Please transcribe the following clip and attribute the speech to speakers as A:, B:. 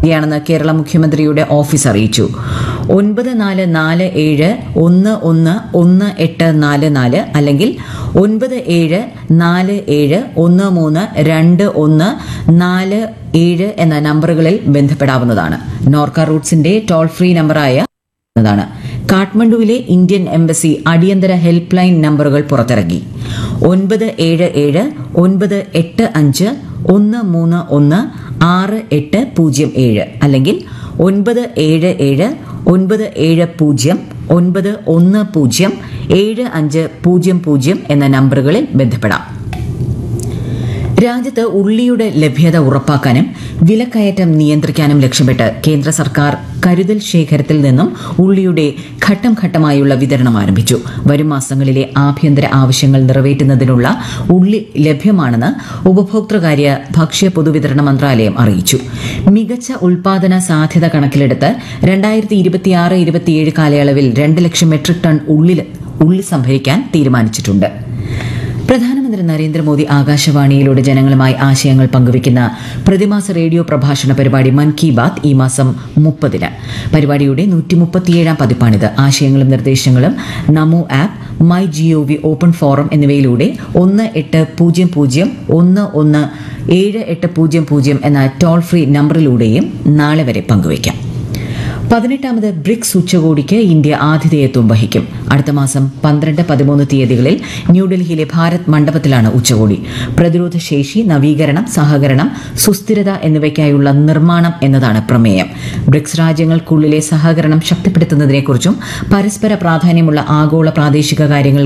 A: യാണെന്ന് കേരള മുഖ്യമന്ത്രിയുടെ ഓഫീസ് അറിയിച്ചു ഒൻപത് നാല് നാല് ഏഴ് ഒന്ന് ഒന്ന് ഒന്ന് എട്ട് നാല് നാല് അല്ലെങ്കിൽ ഒൻപത് ഏഴ് നാല് ഏഴ് ഒന്ന് മൂന്ന് രണ്ട് ഒന്ന് നാല് ഏഴ് എന്ന നമ്പറുകളിൽ ബന്ധപ്പെടാവുന്നതാണ് നോർക്ക റൂട്ട്സിന്റെ ടോൾ ഫ്രീ നമ്പറായ എന്നതാണ് കാഠ്മണ്ഡുവിലെ ഇന്ത്യൻ എംബസി അടിയന്തര ഹെൽപ്പ് ലൈൻ നമ്പറുകൾ പുറത്തിറക്കി ഒൻപത് ഏഴ് ഏഴ് ഒൻപത് എട്ട് അഞ്ച് ഒന്ന് മൂന്ന് ഒന്ന് ആറ് എട്ട് പൂജ്യം ഏഴ് അല്ലെങ്കിൽ ഒൻപത് ഏഴ് ഏഴ് ഒൻപത് ഏഴ് പൂജ്യം ഒൻപത് ഒന്ന് പൂജ്യം ഏഴ് അഞ്ച് പൂജ്യം പൂജ്യം എന്ന നമ്പറുകളിൽ ബന്ധപ്പെടാം രാജ്യത്ത് ഉള്ളിയുടെ ലഭ്യത ഉറപ്പാക്കാനും വിലക്കയറ്റം നിയന്ത്രിക്കാനും ലക്ഷ്യമിട്ട് കേന്ദ്ര സർക്കാർ കരുതൽ ശേഖരത്തിൽ നിന്നും ഉള്ളിയുടെ ഘട്ടം ഘട്ടമായുള്ള വിതരണം ആരംഭിച്ചു വരും മാസങ്ങളിലെ ആഭ്യന്തര ആവശ്യങ്ങൾ നിറവേറ്റുന്നതിനുള്ള ഉള്ളി ലഭ്യമാണെന്ന് ഉപഭോക്തൃകാര്യ ഭക്ഷ്യ പൊതുവിതരണ മന്ത്രാലയം അറിയിച്ചു മികച്ച ഉൽപാദന സാധ്യത കണക്കിലെടുത്ത് രണ്ടായിരത്തി ഇരുപത്തിയാറ് ഇരുപത്തിയേഴ് കാലയളവിൽ രണ്ട് ലക്ഷം മെട്രിക് ടൺ ഉള്ളി ഉള്ളി സംഭരിക്കാൻ തീരുമാനിച്ചിട്ടുണ്ട് പ്രധാനമന്ത്രി നരേന്ദ്രമോദി ആകാശവാണിയിലൂടെ ജനങ്ങളുമായി ആശയങ്ങൾ പങ്കുവയ്ക്കുന്ന പ്രതിമാസ റേഡിയോ പ്രഭാഷണ പരിപാടി മൻ കി ബാത് ഈ മാസം മുപ്പതിന് പരിപാടിയുടെ നൂറ്റി മുപ്പത്തിയേഴാം പതിപ്പാണിത് ആശയങ്ങളും നിർദ്ദേശങ്ങളും NaMo app my GO V open forum എന്നിവയിലൂടെ ഒന്ന് എട്ട് പൂജ്യം പൂജ്യം ഒന്ന് ഒന്ന് ഏഴ് എട്ട് പൂജ്യം പൂജ്യം എന്ന ടോൾ ഫ്രീ നമ്പറിലൂടെയും നാളെ വരെ പങ്കുവയ്ക്കാം പതിനെട്ടാമത് ബ്രിക്സ് ഉച്ചകോടിക്ക് ഇന്ത്യ ആതിഥേയത്വം വഹിക്കും അടുത്ത മാസം പന്ത്രണ്ട് പതിമൂന്ന് തീയതികളിൽ ന്യൂഡൽഹിയിലെ ഭാരത് മണ്ഡപത്തിലാണ് ഉച്ചകോടി പ്രതിരോധ ശേഷി നവീകരണം സഹകരണം സുസ്ഥിരത എന്നിവയ്ക്കായുള്ള നിർമ്മാണം എന്നതാണ് പ്രമേയം ബ്രിക്സ് രാജ്യങ്ങൾക്കുള്ളിലെ സഹകരണം ശക്തിപ്പെടുത്തുന്നതിനെക്കുറിച്ചും പരസ്പര പ്രാധാന്യമുള്ള ആഗോള പ്രാദേശിക കാര്യങ്ങൾ